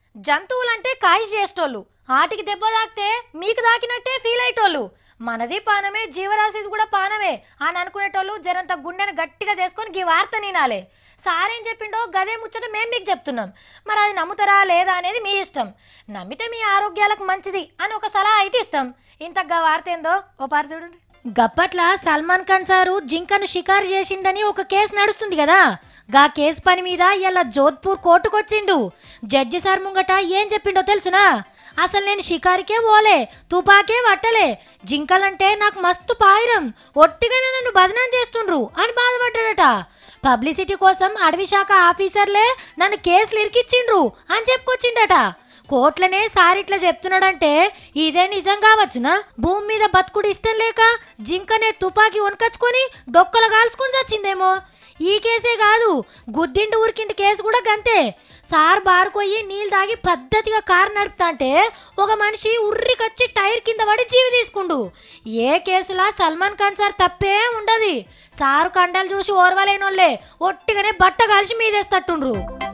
జంతువులంటే కాయిష్ చేసేటోళ్ళు ఆటికి దెబ్బ తాకితే మీకు తాకినట్టే ఫీల్ అయ్యేటోళ్ళు మనది పానమే జీవరాశిది కూడా పానమే అని అనుకునేటోళ్ళు జరంత గుండెను గట్టిగా చేసుకొని గీ వార్త నినాలే సారేం చెప్పిండో గదే ముచ్చట మేము మీకు చెప్తున్నాం మరి అది నమ్ముతారా లేదా అనేది మీ ఇష్టం నమ్మితే మీ ఆరోగ్యాలకు మంచిది అని ఒక సలహా అయితే ఇస్తాం ఇంత గా వార్త ఏందో ఓ పారు చూడండి గప్పట్ల సల్మాన్ ఖాన్ సారు జింకను షికారు చేసిండని ఒక కేసు నడుస్తుంది కదా గా కేసు పని మీద ఇలా జోధ్పూర్ కోర్టుకొచ్చిండు జడ్జి సార్ ముంగట ఏం చెప్పిండో తెలుసునా అసలు నేను షికారికే పోలే తుపాకే పట్టలే జింకలంటే నాకు మస్తు పాయిరం ఒట్టిగానే నన్ను బదనాం చేస్తుండ్రు అని బాధపడ్డాడట పబ్లిసిటీ కోసం అడవి శాఖ ఆఫీసర్లే నన్ను కేసులు ఇరికిచ్చిండ్రు అని చెప్పుకొచ్చిండట కోట్లనే సార్ ఇట్లా చెప్తున్నాడంటే ఇదే నిజం కావచ్చునా భూమి మీద బతుకుడు ఇష్టం లేక జింకనే తుపాకీ వనకచ్చుకొని డొక్కలు కాల్చుకొని చచ్చిందేమో ఈ కేసే కాదు గుద్దింటి ఊరికింటి కేసు కూడా గంతే సార్ బారుకొయ్యి నీళ్ళు తాగి పద్ధతిగా కారు నడుపుతాంటే ఒక మనిషి ఉర్రికొచ్చి టైర్ కింద పడి జీవి తీసుకుండు ఏ కేసులా సల్మాన్ ఖాన్ సార్ తప్పే ఉండదు సారు కండలు చూసి ఓర్వలేనోళ్ళే ఒట్టిగానే బట్ట కలిసి మీదేస్తట్టుండ్రు